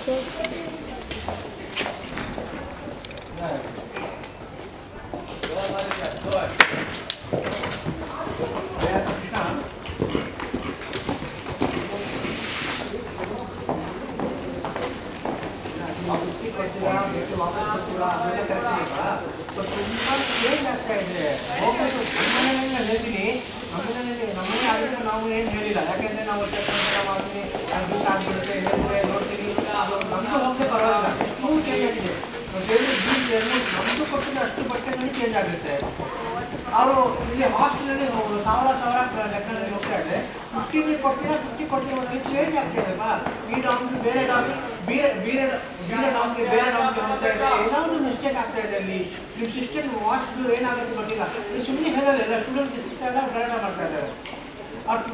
Change ಆಗ್ತಾ ಇದೆ ಹೋಗ್ಬೇಕು ನಮ್ಮನೆಯಲ್ಲ ಹೇಳ್ತೀನಿ ನಮ್ಮನೆಯಲ್ಲಿ ನಮ್ಮನೆ ಆಗಿದ್ರೆ ನಾವು ಏನು ಹೇಳಿಲ್ಲ ಯಾಕೆಂದ್ರೆ ನಾವು ಚೆಕ್ ಮಾಡಿ ಎರಡು ದಿವಸ ಆಗ್ಬಿಡುತ್ತೆ ಹೇಳಿದ್ರೆ ನೋಡ್ತೀನಿ ಅದು ನಮ್ದು ಹೋಗದೆ ಪರವಾಗಿಲ್ಲ ಎಷ್ಟು ಚೇಂಜ್ ಆಗಿದೆ ನಾವು ಹೇಳಿದ್ರೆ ಬೀಚ್ ಎರಡು ನಮ್ದು ಕೊಟ್ಟಿದ್ರೆ ಅಷ್ಟು ಬಟ್ಟೆನಲ್ಲಿ ಚೇಂಜ್ ಆಗುತ್ತೆ ಅವರು ಇಲ್ಲಿ ಹಾಸ್ಟೆಲಲ್ಲಿ ಸಾವಿರ ಸಾವಿರ ಲೆಕ್ಕದಲ್ಲಿ ಹೋಗ್ತಾ ಇದೆ ಫಿಫ್ಟಿಗೆ ಕೊಡ್ತೀರಾ ಫಿಫ್ಟಿ ಕೊಡ್ತೀರಾ ಅನ್ನೋದು ಚೇಂಜ್ ಆಗ್ತಾ ಇದೆಯಲ್ಲ ಈ ಡಾಮ್ಗೆ ಬೇರೆ ಡಾಮ್ ಬೇರೆ ಬೇರೆ ಬೇರೆ ಡಾಮ್ಗೆ ಬೇರೆ ಡಾಮ್ಗೆ ಹೋಗ್ತಾ ಇದೆ ಏನೋ ಒಂದು ಮಿಸ್ಟೇಕ್ ಆಗ್ತಾ ಇದೆ ಅಲ್ಲಿ ನಿಮ್ಮ ಸಿಸ್ಟಮ್ ವಾಚ್ ಏನಾಗುತ್ತೆ ಗೊತ್ತಿಲ್ಲ ನೀವು ಸುಮ್ಮನೆ ಹೇಳಲ್ಲ ಎಲ್ಲ ಸ್ಟೂಡೆಂಟ್ಗೆ ಸಿಗ್ತಾ ಇಲ್ಲ ಪ್ರಯಾಣ ಮಾಡ್ತಾ ಇದ್ದಾರೆ ಅವ್ರು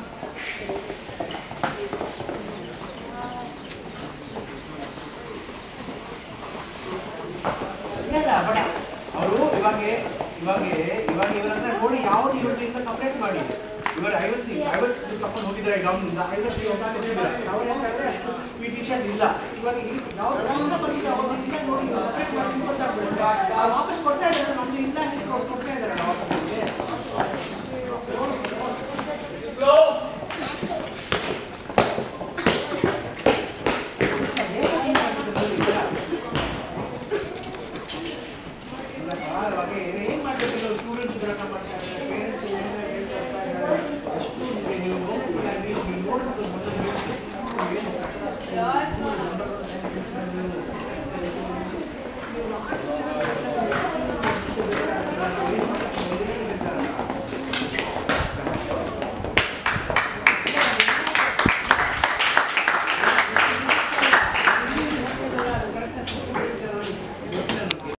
ಇಲ್ಲ ಬಟ್ ಅವರು ಇವಾಗ ಇವಾಗ ಇವಾಗ ಇವರ ಹತ್ರ ನೋಡಿ ಯಾವ್ದು ಇವ್ರಿಂದ ಸಪ್ರೇಟ್ ಮಾಡಿ ಇವರು ಐವತ್ತು ಐವತ್ತು ತಕೊಂಡು ಹೋಗಿದ್ದಾರೆ ಡೌನ್ನಿಂದ ಐವತ್ತು ಹೋಗಿ ಹೋಗಿದ್ದಾರೆ ಅವ್ರು ಹೇಳ್ತಾರೆ ಅಷ್ಟು ಈ ಟಿ ಶರ್ಟ್ ಇಲ್ಲ ಇವಾಗ ಈ ಯಾವ್ದು ಯಾವ್ದು ಬಂದಿದೆ ಅವ್ರನ್ನ ನೋಡಿ ಸಪ್ರೇಟ್ ಮಾಡಿ ಗೊತ್ತಾಗ್ತದೆ. ಆ ವಾಪಸ್